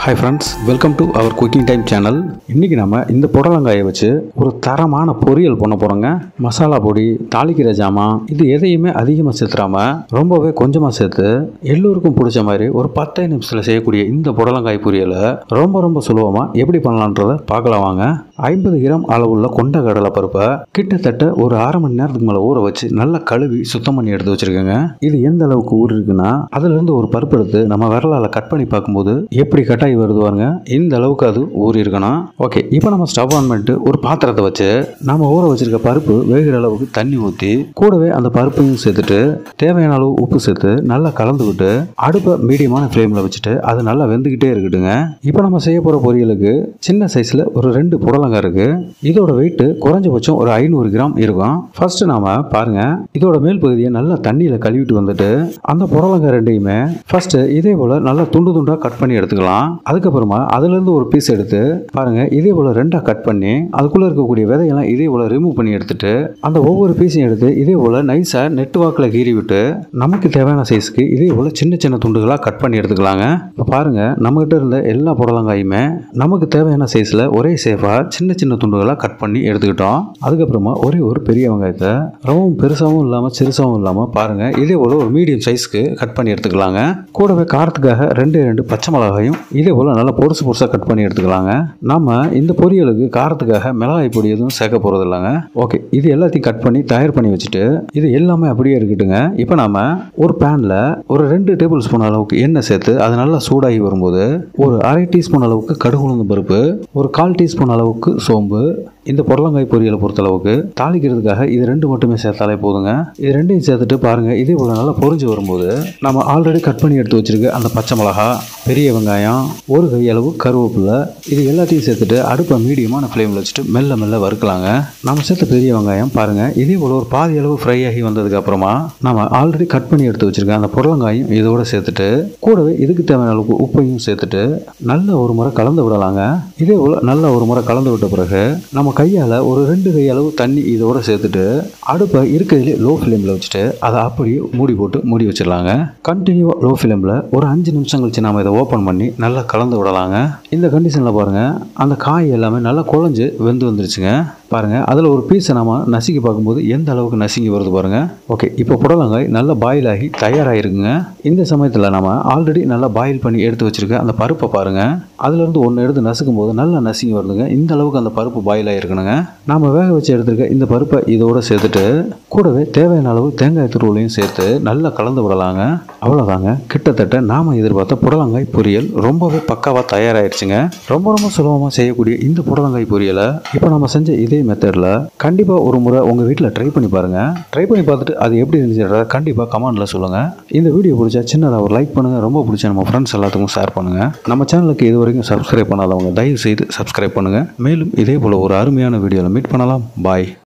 hi friends welcome to our cooking time channel இன்றைக்கி நம்ம இந்த புடலங்காயை வச்சு ஒரு தரமான பொரியல் பண்ண போகிறோங்க மசாலா பொடி தாளிக்கிற ஜாமான் இது எதையுமே அதிகமாக சேர்த்துறாம ரொம்பவே கொஞ்சமாக சேர்த்து எல்லோருக்கும் பிடிச்ச மாதிரி ஒரு பத்தே நிமிஷத்தில் செய்யக்கூடிய இந்த புடலங்காய் பொரியலை ரொம்ப ரொம்ப சுலபமாக எப்படி பண்ணலான்றத பார்க்கலாம் வாங்க ஐம்பது கிராம் அளவுள்ள கொண்ட கடலை பருப்பை கிட்டத்தட்ட ஒரு அரை மணி நேரத்துக்கு மேலே ஊற வச்சு நல்லா கழுவி சுத்தம் பண்ணி எடுத்து வச்சிருக்கேங்க இது எந்த அளவுக்கு ஊறி இருக்குன்னா அதுலேருந்து ஒரு பருப்பு எடுத்து நம்ம விரலால் கட் பண்ணி பார்க்கும்போது எப்படி கட்டாயி வருது பாருங்க இந்த அளவுக்கு அது ஊறி இருக்கணும் ஓகே இப்போ நம்ம ஸ்டவ் ஆன் பண்ணிட்டு ஒரு பாத்திரத்தை வச்சு நம்ம ஊற வச்சிருக்க பருப்பு வேகிற அளவுக்கு தண்ணி ஊற்றி கூடவே அந்த பருப்பையும் சேர்த்துட்டு தேவையான அளவு உப்பு சேர்த்து நல்லா கலந்துக்கிட்டு அடுப்பை மீடியமான ஃப்ளேமில் வச்சுட்டு அது நல்லா வெந்துக்கிட்டே இருக்கட்டுங்க இப்போ நம்ம செய்ய போகிற பொரியலுக்கு சின்ன சைஸில் ஒரு ரெண்டு புடலங்காய் இருக்கு இதோட வெயிட் குறைஞ்சபட்சம் ஒரு ஐநூறு கிராம் இருக்கும் ஃபர்ஸ்ட் நாம பாருங்க இதோட மேல் பகுதியை நல்லா தண்ணியில் கழுவிட்டு வந்துட்டு அந்த புடலங்காய் ரெண்டையுமே ஃபர்ஸ்ட் இதே போல நல்லா துண்டு துண்டாக கட் பண்ணி எடுத்துக்கலாம் அதுக்கப்புறமா அதுலேருந்து ஒரு பீஸ் எடுத்து பாருங்க இதே போல ரெண்டாக கட் பண்ணி அதுக்குள்ளே இருக்கக்கூடிய விதையெல்லாம் இதே போல ரிமூவ் பண்ணி எடுத்துட்டு அந்த ஒவ்வொரு பீஸையும் எடுத்து இதே போல நைஸாக நெட்டு வாக்கில் கீறி விட்டு நமக்கு தேவையான சைஸ்க்கு இதே போல சின்ன சின்ன துண்டுகளாக கட் பண்ணி எடுத்துக்கலாங்க இப்போ பாருங்க நம்மகிட்ட இருந்த எல்லா புடலங்காயுமே நமக்கு தேவையான சைஸில் ஒரே சேஃபாக சின்ன சின்ன துண்டுகளாக கட் பண்ணி எடுத்துக்கிட்டோம் அதுக்கப்புறமா ஒரே ஒரு பெரிய வெங்காயத்தை ரொம்பவும் பெருசாகவும் இல்லாமல் சிறுசாகவும் இல்லாமல் பாருங்க இதே போல ஒரு மீடியம் சைஸ்க்கு கட் பண்ணி எடுத்துக்கலாங்க கூடவே காரத்துக்காக ரெண்டு ரெண்டு பச்சை மிளகாயும் இதே போல் நல்லா பொருசு பொருசாக கட் பண்ணி எடுத்துக்கலாங்க நம்ம இந்த பொரியலுக்கு காரத்துக்காக மிளகாய் பொடி எதுவும் சேர்க்க போகிறது இல்லைங்க ஓகே இது எல்லாத்தையும் கட் பண்ணி தயார் பண்ணி வச்சுட்டு இது எல்லாமே அப்படியே இருக்கட்டுங்க இப்போ நாம ஒரு பேனில் ஒரு ரெண்டு டேபிள் ஸ்பூன் அளவுக்கு எண்ணெய் சேர்த்து அது நல்லா சூடாகி வரும்போது ஒரு அரை டீஸ்பூன் அளவுக்கு கடுகு உளுந்து பருப்பு ஒரு கால் டீஸ்பூன் அளவுக்கு சோம்பு இந்த புடலங்காய் பொரியலை பொறுத்தளவுக்கு தாளிக்கிறதுக்காக இது ரெண்டு மட்டுமே சேர்த்தாலே போதுங்க இது ரெண்டையும் சேர்த்துட்டு பாருங்க இதே போல நல்லா பொரிஞ்சு வரும்போது நம்ம ஆல்ரெடி கட் பண்ணி எடுத்து வச்சிருக்க அந்த பச்சை மிளகா பெரிய வெங்காயம் ஒரு கையளவு கருவேப்பிலை இது எல்லாத்தையும் சேர்த்துட்டு அடுப்பை மீடியமான ஃப்ளேமில் வச்சுட்டு மெல்ல மெல்ல வறுக்கலாங்க நம்ம சேர்த்த பெரிய வெங்காயம் பாருங்க இதே போல ஒரு பாதி அளவு ஃப்ரை ஆகி வந்ததுக்கு அப்புறமா நம்ம ஆல்ரெடி கட் பண்ணி எடுத்து வச்சிருக்க அந்த புடலங்காயும் இதோட சேர்த்துட்டு கூடவே இதுக்கு தேவையான அளவுக்கு உப்பையும் சேர்த்துட்டு நல்ல ஒரு முறை கலந்து விடலாங்க இதே போல நல்ல ஒரு முறை கலந்து விட்ட பிறகு நம்ம கையால் ஒரு ரெண்டு கை அளவு தண்ணி இதோட சேர்த்துட்டு அடுப்பை இருக்கிறதுலே லோ ஃப்ளேமில் வச்சுட்டு அதை அப்படியே மூடி போட்டு மூடி வச்சிடலாங்க கண்டினியூ லோ ஃப்ளேமில் ஒரு அஞ்சு நிமிஷம் கழிச்சு நாம இதை ஓப்பன் பண்ணி நல்லா கலந்து விடலாங்க இந்த கண்டிஷனில் பாருங்கள் அந்த காய் எல்லாமே நல்லா குழஞ்சு வெந்து வந்துருச்சுங்க பாருங்கள் அதில் ஒரு பீஸை நம்ம நசுக்கி பார்க்கும்போது எந்த அளவுக்கு நசுங்கி வருது பாருங்கள் ஓகே இப்போ புடலங்காய் நல்லா பாயில் ஆகி தயாராகிருக்குங்க இந்த சமயத்தில் நம்ம ஆல்ரெடி நல்லா பாயில் பண்ணி எடுத்து வச்சுருக்க அந்த பருப்பை பாருங்கள் அதுலேருந்து ஒன்று எடுத்து நசுக்கும் போது நல்லா நசுங்கி வருதுங்க இந்த அளவுக்கு அந்த பருப்பு பாயில் ஆகிருக்கணுங்க நாம் வேக வச்சு எடுத்துருக்க இந்த பருப்பை இதோட சேர்த்துட்டு கூடவே தேவையான அளவு தேங்காய் துருவலையும் சேர்த்து நல்லா கலந்து விடலாங்க அவ்வளோதாங்க கிட்டத்தட்ட நாம் எதிர்பார்த்த புடலங்காய் பொரியல் ரொம்பவே பக்காவாக தயாராகிடுச்சுங்க ரொம்ப ரொம்ப சுலபமாக செய்யக்கூடிய இந்த புடலங்காய் பொரியலை இப்போ நம்ம செஞ்ச இதே மெத்தடில் கண்டிப்பாக ஒரு முறை உங்கள் வீட்டில் ட்ரை பண்ணி பாருங்கள் ட்ரை பண்ணி பார்த்துட்டு அது எப்படி இருந்துச்சுன்றத கண்டிப்பாக கமெண்ட்டில் சொல்லுங்கள் இந்த வீடியோ பிடிச்சா சின்னதாக ஒரு லைக் பண்ணுங்கள் ரொம்ப பிடிச்ச நம்ம ஃப்ரெண்ட்ஸ் எல்லாத்துக்கும் ஷேர் பண்ணுங்கள் நம்ம சேனலுக்கு இது வரைக்கும் சப்ஸ்கிரைப் பண்ணாதவங்க தயவு செய்து சப்ஸ்கிரைப் பண்ணுங்கள் மேலும் இதே போல் ஒரு அருமையான வீடியோவில் மீட் பண்ணலாம் பாய்